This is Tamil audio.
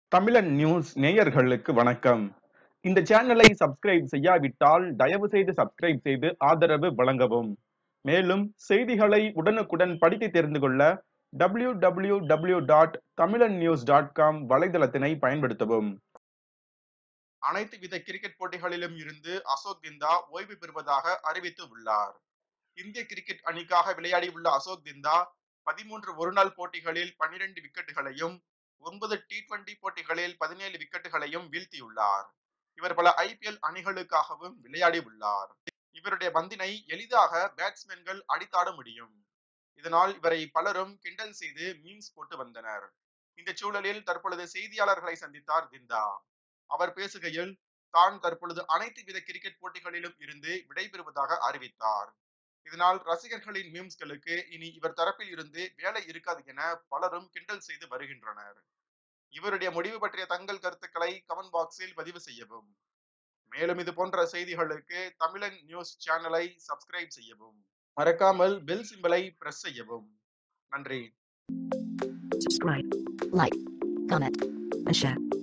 தமிழன் நியூஸ் நேயர்களுக்கு வணக்கம் இந்த சேனலை சப்ஸ்கிரைப் செய்யாவிட்டால் தயவு செய்து சப்ஸ்கிரைப் செய்து ஆதரவு வழங்கவும் மேலும் செய்திகளை உடனுக்குடன் படித்து தெரிந்து கொள்ள W W W dot Tamilan news dot com வலைதளத்தினை பயன்படுத்தவும் அனைத்து வித கிரிக்கெட் போட்டிகளிலும் இருந்து அசோக் திந்தா ஓய்வு பெறுவதாக அறிவித்து உள்ளார் இந்திய கிரிக்கெட் அணிக்காக விளையாடியுள்ள அசோக் திந்தா பதிமூன்று ஒருநாள் போட்டிகளில் பன்னிரண்டு விக்கெட்டுகளையும் ஒன்பது டி டுவெண்டி போட்டிகளில் பதினேழு விக்கெட்டுகளையும் வீழ்த்தியுள்ளார் இவர் பல ஐபிஎல் அணிகளுக்காகவும் விளையாடி உள்ளார் இவருடைய பந்தினை எளிதாக பேட்ஸ்மேன்கள் அடித்தாட முடியும் இதனால் இவரை பலரும் கிண்டல் செய்து மீம்ஸ் போட்டு வந்தனர் இந்த சூழலில் தற்பொழுது செய்தியாளர்களை சந்தித்தார் திந்தா அவர் பேசுகையில் தான் தற்பொழுது அனைத்து வித கிரிக்கெட் போட்டிகளிலும் இருந்து விடைபெறுவதாக அறிவித்தார் இதனால் ரசிகர்களின் மீம்ஸ்களுக்கு இனி இவர் தரப்பில் இருந்து வேலை இருக்காது என பலரும் கிண்டல் செய்து வருகின்றனர் இவருடைய முடிவு பற்றிய தங்கள் கருத்துக்களை கமெண்ட் பாக்ஸில் பதிவு செய்யவும் மேலும் இது போன்ற செய்திகளுக்கு தமிழன் நியூஸ் சேனலை சப்ஸ்கிரைப் செய்யவும் மறக்காமல் பெல் சிம்பலை பிரஸ் செய்யவும் நன்றி subscribe, like, comment, and share.